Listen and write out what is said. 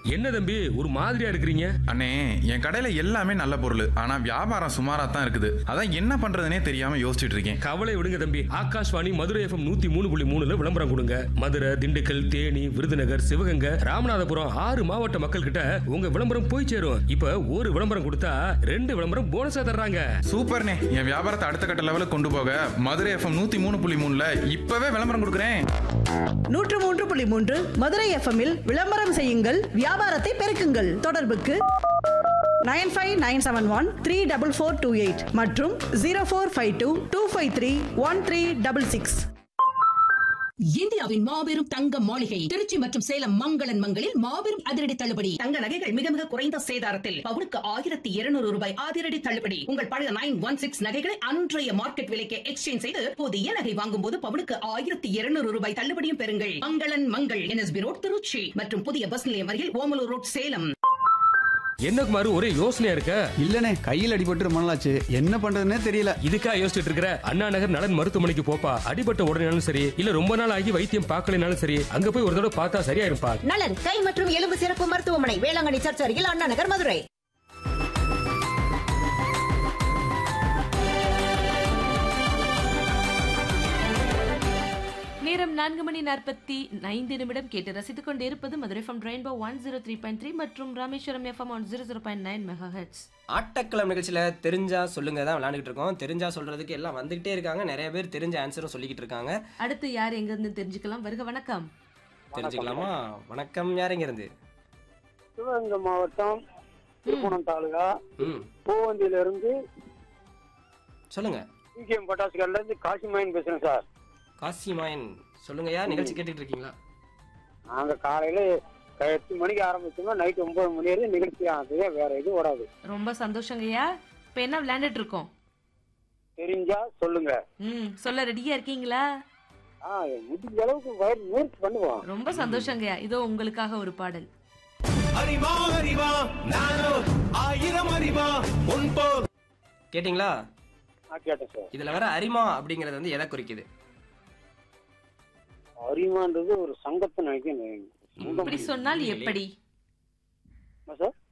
என்ன தம்பி ஒரு மாதிரியா இருக்கிறீங்க அண்ணே என் கடையில எல்லாமே நல்ல பொருள் ஆனா வியாபாரம் சுமாரா தான் இருக்குது அதான் என்ன பண்றதுனே தெரியாம யோசிச்சுட்டு இருக்கேன் கவலை விடுங்க தம்பி ஆகாஷ்வாணி மதுரை எஃப்எம் நூத்தி மூணு புள்ளி மூணுல விளம்பரம் கொடுங்க மதுரை திண்டுக்கல் தேனி விருதுநகர் சிவகங்கை ராமநாதபுரம் ஆறு மாவட்ட மக்கள் கிட்ட உங்க விளம்பரம் போய் சேரும் இப்ப ஒரு விளம்பரம் கொடுத்தா ரெண்டு விளம்பரம் போனஸா தர்றாங்க சூப்பர்ண்ணே என் வியாபாரத்தை அடுத்த கட்ட லெவலுக்கு கொண்டு போக மதுரை எஃப்எம் நூத்தி மூணு புள்ளி மூணுல இப்பவே விளம்பரம் கொடுக்குறேன் நூற்று மூன்று புள்ளி மூன்று மதுரை எஃப்எம்மில் விளம்பரம் செய்யுங்கள் வியாபாரத்தை பெருக்குங்கள் தொடர்புக்கு nine five nine seven one three double four two eight மற்றும் zero four five two two five three one three double six இந்தியாவின் மாபெரும் தங்க மாளிகை திருச்சி மற்றும் சேலம் மங்களன் மங்களில் மாபெரும் அதிரடி தள்ளுபடி தங்க நகைகள் மிக மிக குறைந்த சேதாரத்தில் பவுனுக்கு ஆயிரத்தி இருநூறு ரூபாய் அதிரடி தள்ளுபடி உங்கள் பழைய நைன் ஒன் சிக்ஸ் நகைகளை அன்றைய மார்க்கெட் விலைக்கு எக்ஸ்சேஞ்ச் செய்து புதிய நகை வாங்கும் போது பவுனுக்கு ஆயிரத்தி இருநூறு ரூபாய் தள்ளுபடியும் பெறுங்கள் மங்களன் மங்கள் என்எஸ்பி ரோட் திருச்சி மற்றும் புதிய பஸ் நிலையம் அருகில் ஓமலூர் ரோட் சேலம் என்ன குமார் ஒரே யோசனையா இருக்க இல்லனே கையில் அடிபட்டு ரொம்ப நாளாச்சு என்ன பண்றதுன்னே தெரியல இதுக்கா யோசிச்சுட்டு இருக்கிற அண்ணா நகர் நலன் மருத்துவமனைக்கு போப்பா அடிபட்ட உடனேனாலும் சரி இல்ல ரொம்ப நாள் ஆகி வைத்தியம் பார்க்கலைனாலும் சரி அங்க போய் ஒரு தடவை பார்த்தா சரியாயிருப்பா நலன் கை மற்றும் எலும்பு சிறப்பு மருத்துவமனை வேளாங்கண்ணி சர்ச் அருகில் அண்ணா நகர் மதுரை நேரம் நான்கு மணி நாற்பத்தி ஐந்து நிமிடம் கேட்டு ரசித்துக் கொண்டு இருப்பது Madurai from rainbow one zero three point three மற்றும் Rameswaram FM one zero zero point nine mega hits ஆட்டக்கிழம் நிகழ்ச்சியில் தெரிஞ்சா சொல்லுங்க தான் விளையாண்டுக்கிட்டு இருக்கோம் தெரிஞ்சா சொல்றதுக்கு எல்லாம் வந்துகிட்டே இருக்காங்க நிறைய பேர் தெரிஞ்ச ஆன்சரும் சொல்லிக்கிட்டு இருக்காங்க அடுத்து யார் எங்க இருந்து தெரிஞ்சுக்கலாம் வருக வணக்கம் தெரிஞ்சுக்கலாமா வணக்கம் யார் எங்க இருந்து சிவகங்கை மாவட்டம் திருப்பணம் தாலுகா ம் பூவந்தியில இருந்து சொல்லுங்க பிகேஎம் பட்டாசுகள்ல இருந்து காசிமாயன் பேசுறேன் சார் காசிமாயன் சொல்லுங்க யார் நிகழ்ச்சி கேட்டுட்டு இருக்கீங்களா நாங்க காலையில க- எட்டு மணிக்கு ஆரம்பிச்சோம்னா நைட் ஒன்பது மணி வரைக்கும் நிகழ்ச்சி ஆகுது வேற எதுவும் ஓடாது ரொம்ப சந்தோஷங்கய்யா இப்ப என்ன விளையாண்டுட்டு இருக்கோம் தெரிஞ்சா சொல்லுங்க ம் சொல்ல ரெடியா இருக்கீங்களா ஆ முடிஞ்ச அளவுக்கு வயிறு முயற்சி பண்ணுவோம் ரொம்ப சந்தோஷங்கய்யா இதோ உங்களுக்காக ஒரு பாடல் அறிவா அறிவா நானோ ஆயிரம் அறிவா முன்போல் கேட்டிங்களா நான் கேட்டேன் சார் இதுல வர அரிமா அப்படிங்கறது வந்து எதை குறிக்குது அரிமான்றது ஒரு சங்கத்தை நினைக்கிறேன் இப்படி சொன்னால் எப்படி சார்